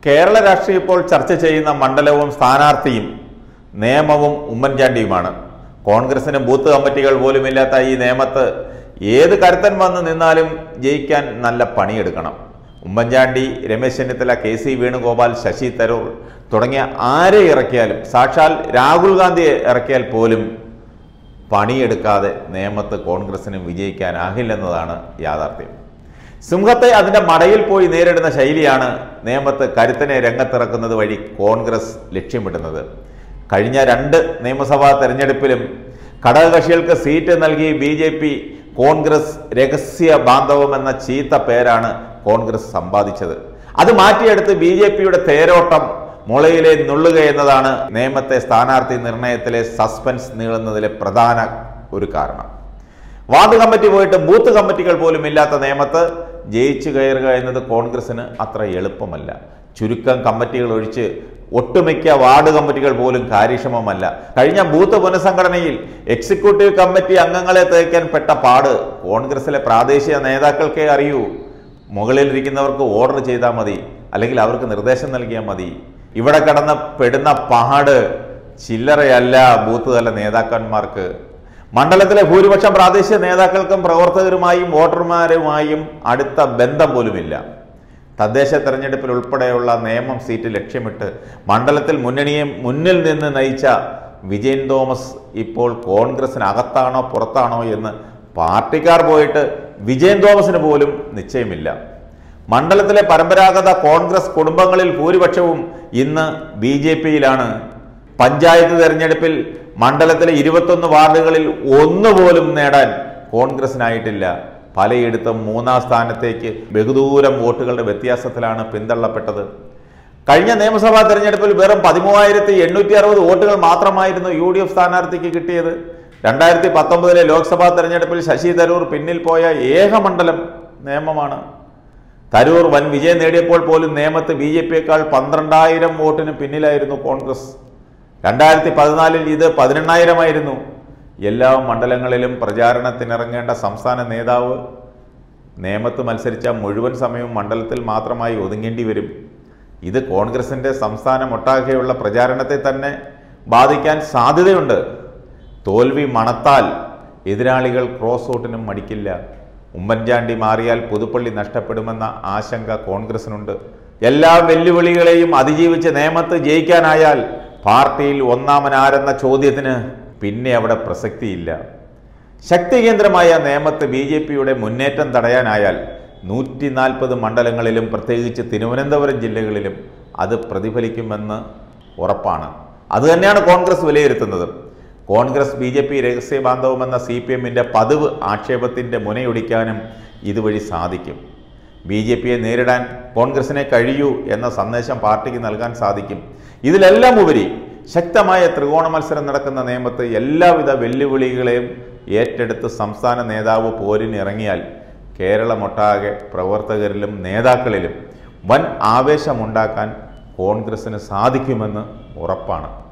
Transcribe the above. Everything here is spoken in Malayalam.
കേരള രാഷ്ട്രീയം ഇപ്പോൾ ചർച്ച ചെയ്യുന്ന മണ്ഡലവും സ്ഥാനാർത്ഥിയും നിയമവും ഉമ്മൻചാണ്ടിയുമാണ് കോൺഗ്രസിന് ബൂത്ത് കമ്മിറ്റികൾ പോലുമില്ലാത്ത ഈ നിയമത്ത് ഏത് കരുത്തൻ വന്ന് നിന്നാലും ജയിക്കാൻ നല്ല പണിയെടുക്കണം ഉമ്മൻചാണ്ടി രമേശ് ചെന്നിത്തല കെ സി വേണുഗോപാൽ ശശി തരൂർ തുടങ്ങിയ ആരെ ഇറക്കിയാലും സാക്ഷാൽ രാഹുൽ ഗാന്ധിയെ ഇറക്കിയാൽ പോലും പണിയെടുക്കാതെ നേമത്ത് കോൺഗ്രസിന് വിജയിക്കാനാകില്ലെന്നതാണ് യാഥാർത്ഥ്യം സിംഹത്തെ അതിന്റെ മടയിൽ പോയി നേരിടുന്ന ശൈലിയാണ് നേമത്ത് കരുത്തനെ രംഗത്തിറക്കുന്നത് വഴി കോൺഗ്രസ് ലക്ഷ്യമിടുന്നത് കഴിഞ്ഞ രണ്ട് നിയമസഭാ തെരഞ്ഞെടുപ്പിലും ഘടകകക്ഷികൾക്ക് സീറ്റ് നൽകി ബി ജെ പി കോൺഗ്രസ് രഹസ്യ ബാന്ധവം എന്ന ചീത്ത പേരാണ് കോൺഗ്രസ് സമ്പാദിച്ചത് അത് മാറ്റിയെടുത്ത് ബി ജെ പിയുടെ തേരോട്ടം മുളയിലെ നുള്ളുക എന്നതാണ് നേമത്തെ സ്ഥാനാർത്ഥി നിർണയത്തിലെ സസ്പെൻസ് നീളുന്നതിലെ പ്രധാന ഒരു കാരണം വാർഡ് കമ്മിറ്റി പോയിട്ട് ബൂത്ത് കമ്മിറ്റികൾ പോലും ഇല്ലാത്ത നിയമത്ത് ജയിച്ചു കയറുക എന്നത് കോൺഗ്രസിന് അത്ര എളുപ്പമല്ല ചുരുക്കം കമ്മിറ്റികൾ ഒഴിച്ച് ഒട്ടുമിക്ക വാർഡ് കമ്മിറ്റികൾ പോലും കാര്യക്ഷമമല്ല കഴിഞ്ഞ ബൂത്ത് പുനഃസംഘടനയിൽ എക്സിക്യൂട്ടീവ് കമ്മിറ്റി അംഗങ്ങളെ തേക്കാൻ പെട്ട പാട് കോൺഗ്രസിലെ പ്രാദേശിക നേതാക്കൾക്കേ അറിയൂ മുകളിലിരിക്കുന്നവർക്ക് ഓർഡർ ചെയ്താൽ മതി അല്ലെങ്കിൽ അവർക്ക് നിർദ്ദേശം നൽകിയാൽ മതി ഇവിടെ കടന്ന് പെടുന്ന പാട് ചില്ലറയല്ല ബൂത്ത് തല നേതാക്കന്മാർക്ക് മണ്ഡലത്തിലെ ഭൂരിപക്ഷം പ്രാദേശിക നേതാക്കൾക്കും പ്രവർത്തകരുമായും വോട്ടർമാരുമായും അടുത്ത ബന്ധം പോലുമില്ല തദ്ദേശ തെരഞ്ഞെടുപ്പിൽ ഉൾപ്പെടെയുള്ള നിയമം സീറ്റ് ലക്ഷ്യമിട്ട് മണ്ഡലത്തിൽ മുന്നണിയെ മുന്നിൽ നിന്ന് നയിച്ച വിജയൻ തോമസ് ഇപ്പോൾ കോൺഗ്രസിനകത്താണോ പുറത്താണോ എന്ന് പാർട്ടിക്കാർ പോയിട്ട് വിജയൻ തോമസിന് പോലും നിശ്ചയമില്ല മണ്ഡലത്തിലെ പരമ്പരാഗത കോൺഗ്രസ് കുടുംബങ്ങളിൽ ഭൂരിപക്ഷവും ഇന്ന് ബി ജെ പിയിലാണ് പഞ്ചായത്ത് തെരഞ്ഞെടുപ്പിൽ മണ്ഡലത്തിലെ ഇരുപത്തൊന്ന് വാർഡുകളിൽ ഒന്നുപോലും നേടാൻ കോൺഗ്രസിനായിട്ടില്ല പലയിടത്തും മൂന്നാം സ്ഥാനത്തേക്ക് ബഹുദൂരം വോട്ടുകളുടെ വ്യത്യാസത്തിലാണ് പിന്തള്ളപ്പെട്ടത് കഴിഞ്ഞ നിയമസഭാ തെരഞ്ഞെടുപ്പിൽ വെറും പതിമൂവായിരത്തി എണ്ണൂറ്റി അറുപത് വോട്ടുകൾ മാത്രമായിരുന്നു യു ഡി എഫ് സ്ഥാനാർത്ഥിക്ക് കിട്ടിയത് രണ്ടായിരത്തി പത്തൊമ്പതിലെ ലോക്സഭാ തെരഞ്ഞെടുപ്പിൽ ശശി തരൂർ പിന്നിൽ പോയ ഏക മണ്ഡലം നിയമമാണ് തരൂർ വൻ വിജയം നേടിയപ്പോൾ പോലും നേമത്ത് ബി ജെ പിയേക്കാൾ പന്ത്രണ്ടായിരം വോട്ടിന് പിന്നിലായിരുന്നു കോൺഗ്രസ് രണ്ടായിരത്തി പതിനാലിൽ ഇത് പതിനെണ്ണായിരമായിരുന്നു എല്ലാ മണ്ഡലങ്ങളിലും പ്രചാരണത്തിനിറങ്ങേണ്ട സംസ്ഥാന നേതാവ് നേമത്ത് മത്സരിച്ച മുഴുവൻ സമയവും മണ്ഡലത്തിൽ മാത്രമായി ഒതുങ്ങേണ്ടി വരും ഇത് കോൺഗ്രസിൻ്റെ സംസ്ഥാനമൊട്ടാകെയുള്ള പ്രചാരണത്തെ തന്നെ ബാധിക്കാൻ സാധ്യതയുണ്ട് തോൽവി മണത്താൽ എതിരാളികൾ ക്രോസ് വോട്ടിനും മടിക്കില്ല ഉമ്മൻചാണ്ടി മാറിയാൽ പുതുപ്പള്ളി നഷ്ടപ്പെടുമെന്ന ആശങ്ക കോൺഗ്രസിനുണ്ട് എല്ലാ വെല്ലുവിളികളെയും അതിജീവിച്ച് നേമത്ത് ജയിക്കാനായാൽ പാർട്ടിയിൽ ഒന്നാമനാരെന്ന ചോദ്യത്തിന് പിന്നെ അവിടെ പ്രസക്തിയില്ല ശക്തി കേന്ദ്രമായ നേമത്ത് ബി ജെ പിയുടെ മുന്നേറ്റം തടയാനായാൽ നൂറ്റി നാൽപ്പത് മണ്ഡലങ്ങളിലും പ്രത്യേകിച്ച് തിരുവനന്തപുരം ജില്ലകളിലും അത് പ്രതിഫലിക്കുമെന്ന് ഉറപ്പാണ് അതുതന്നെയാണ് കോൺഗ്രസ് വിലയിരുത്തുന്നത് കോൺഗ്രസ് ബി ജെ പി രഹസ്യ ബാന്ധവമെന്ന സി പി എമ്മിൻ്റെ പതിവ് ആക്ഷേപത്തിൻ്റെ മുനയൊടിക്കാനും ഇതുവഴി സാധിക്കും ബി ജെ പിയെ നേരിടാൻ കോൺഗ്രസിനെ കഴിയൂ എന്ന സന്ദേശം പാർട്ടിക്ക് നൽകാൻ സാധിക്കും ഇതിലെല്ലാം ഉപരി ശക്തമായ ത്രികോണ മത്സരം നടക്കുന്ന നിയമത്ത് എല്ലാവിധ വെല്ലുവിളികളെയും ഏറ്റെടുത്ത് സംസ്ഥാന നേതാവ് പോരിനിറങ്ങിയാൽ കേരളമൊട്ടാകെ പ്രവർത്തകരിലും നേതാക്കളിലും വൻ ആവേശമുണ്ടാക്കാൻ കോൺഗ്രസിന് സാധിക്കുമെന്ന് ഉറപ്പാണ്